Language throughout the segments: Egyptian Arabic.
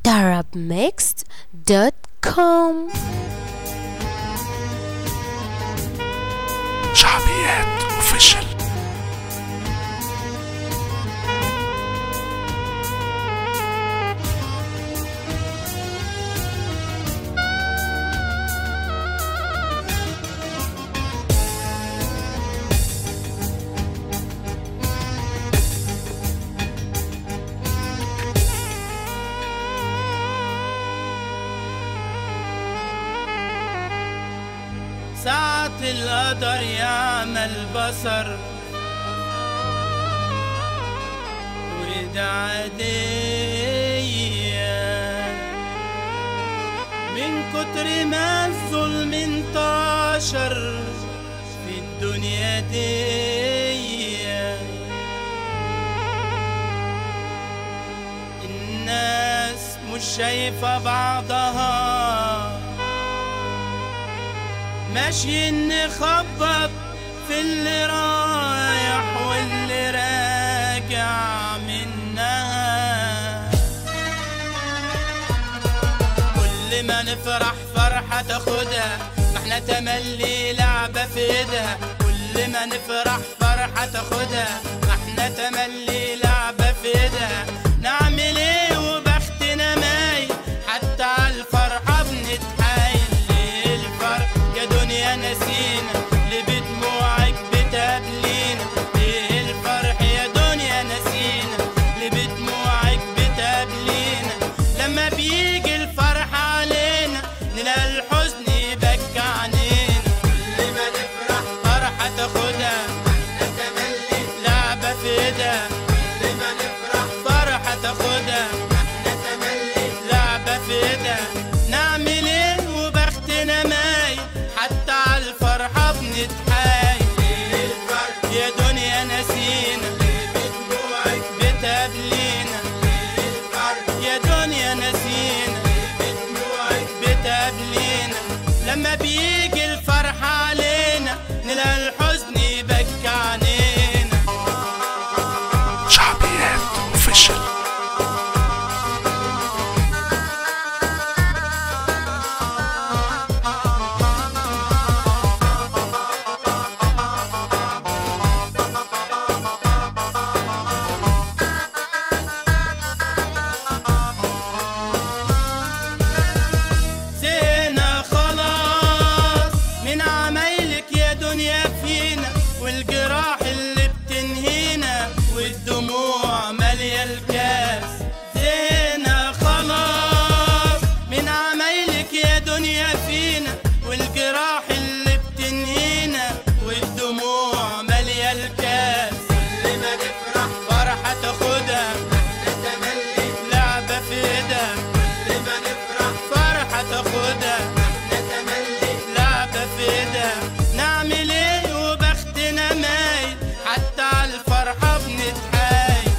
arabmixed.com شعبيات اوفيشال ساعة القدر يعمل بصر وده عادية من كتر ما الظلم انتشر في الدنيا دي الناس مش شايفة بعضها ماشي نخبط في اللي رايح واللي راجع منها كل ما نفرح فرحة تاخدها ما احنا تملي لعبة في ايدها كل ما نفرح فرحة تاخدها ما احنا تملي لعبة في ايدها نعمل ايه وبختنا مايل حتى على الفرحة بنتحايل ليه الفرح يا دنيا نسينا اللي بدموعك بتقابلينا ليه الفرح يا دنيا نسينا اللي بدموعك بتقابلينا لما بيجي الفرح علينا نلاقي الحزن يبكي عنينا كل ما نفرح فرحة تاخدها تملي لعبة في ايدها كل ما نفرح فرحة تاخدها تملي لعبة في ايدها نعمل ايه وبختنا مايل حتى على الفرحة بنتحايل يا دنيا نسينا بتقابلينا يا دنيا نسينا بتقابلينا لما بيجي الفرح علينا نلاقي الحزن يبكي عنينا شعبيات اوفيشال زينا خلاص من عمايلك يا دنيا فينا والجراح اللي بتنهينا والدموع مالية الكاس زينا خلاص من عمايلك يا دنيا فينا والجراح اللي بتنهينا والدموع مالية الكاس كل ما نفرح فرحة تاخدها تملي لعبة في ايدها كل ما نفرح فرحة تاخدها تملي لعبة في ايدها نعمل ايه وبختنا مايل حتى على الفرحة بنتحايل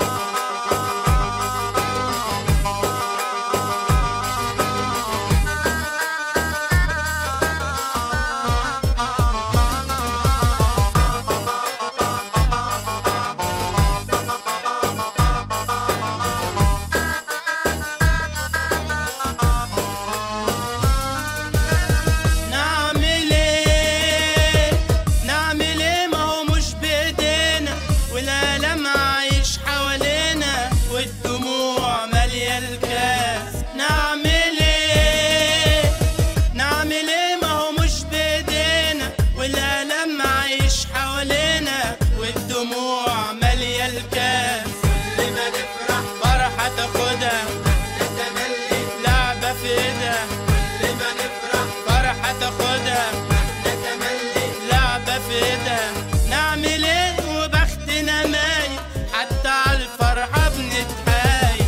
نعمل ايه نعمل ايه ما هو مش بايدينا والالم عايش حوالينا والدموع ماليه الكاس نعمل ايه نعمل ايه ما هو مش بايدينا والالم عايش حوالينا والدموع ماليه الكاس كل ما نفرح فرحه تاخدها تملي لعبه في ايدها كل ما نفرح فرحه تاخدها تملي لعبه في ايدها نعمل ايه وبختنا مايل حتى على الفرحه بنتحايل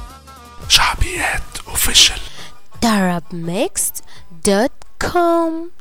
شعبيات اوفيشال arabmixed.com